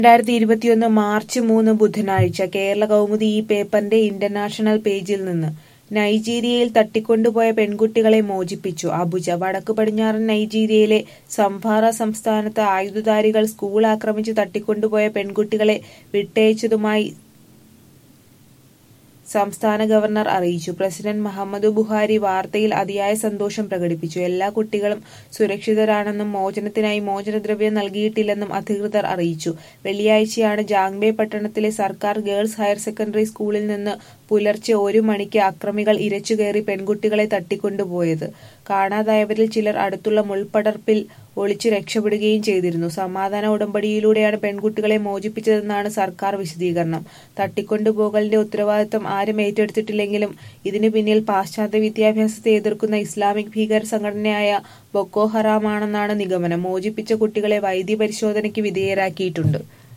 രണ്ടായിരത്തി ഇരുപത്തിയൊന്ന് മാർച്ച് മൂന്ന് ബുധനാഴ്ച കേരള കൗമുദി ഈ പേപ്പറിന്റെ ഇന്റർനാഷണൽ പേജിൽ നിന്ന് നൈജീരിയയിൽ തട്ടിക്കൊണ്ടുപോയ പെൺകുട്ടികളെ മോചിപ്പിച്ചു അബുജ വടക്കു പടിഞ്ഞാറൻ നൈജീരിയയിലെ സംഫാറ സംസ്ഥാനത്ത് ആയുധധാരികൾ സ്കൂൾ ആക്രമിച്ച് തട്ടിക്കൊണ്ടുപോയ പെൺകുട്ടികളെ വിട്ടയച്ചതുമായി സംസ്ഥാന ഗവർണർ അറിയിച്ചു പ്രസിഡന്റ് മുഹമ്മദ് ബുഹാരി വാർത്തയിൽ അതിയായ സന്തോഷം പ്രകടിപ്പിച്ചു എല്ലാ കുട്ടികളും സുരക്ഷിതരാണെന്നും മോചനത്തിനായി മോചനദ്രവ്യം നൽകിയിട്ടില്ലെന്നും അധികൃതർ അറിയിച്ചു വെള്ളിയാഴ്ചയാണ് ജാങ്ബെ പട്ടണത്തിലെ സർക്കാർ ഗേൾസ് ഹയർ സെക്കൻഡറി സ്കൂളിൽ നിന്ന് പുലർച്ചെ ഒരു മണിക്ക് അക്രമികൾ ഇരച്ചുകയറി പെൺകുട്ടികളെ തട്ടിക്കൊണ്ടുപോയത് കാണാതായവരിൽ ചിലർ അടുത്തുള്ള മുൾപടർപ്പിൽ ഒളിച്ചു രക്ഷപ്പെടുകയും ചെയ്തിരുന്നു സമാധാന ഉടമ്പടിയിലൂടെയാണ് പെൺകുട്ടികളെ മോചിപ്പിച്ചതെന്നാണ് സർക്കാർ വിശദീകരണം തട്ടിക്കൊണ്ടുപോകലിന്റെ ഉത്തരവാദിത്തം ആരും ഏറ്റെടുത്തിട്ടില്ലെങ്കിലും ഇതിനു പിന്നിൽ പാശ്ചാത്യ വിദ്യാഭ്യാസത്തെ എതിർക്കുന്ന ഇസ്ലാമിക് ഭീകര സംഘടനയായ ബൊക്കോ ഹറാമാണെന്നാണ് നിഗമനം മോചിപ്പിച്ച കുട്ടികളെ വൈദ്യപരിശോധനയ്ക്ക് വിധേയരാക്കിയിട്ടുണ്ട്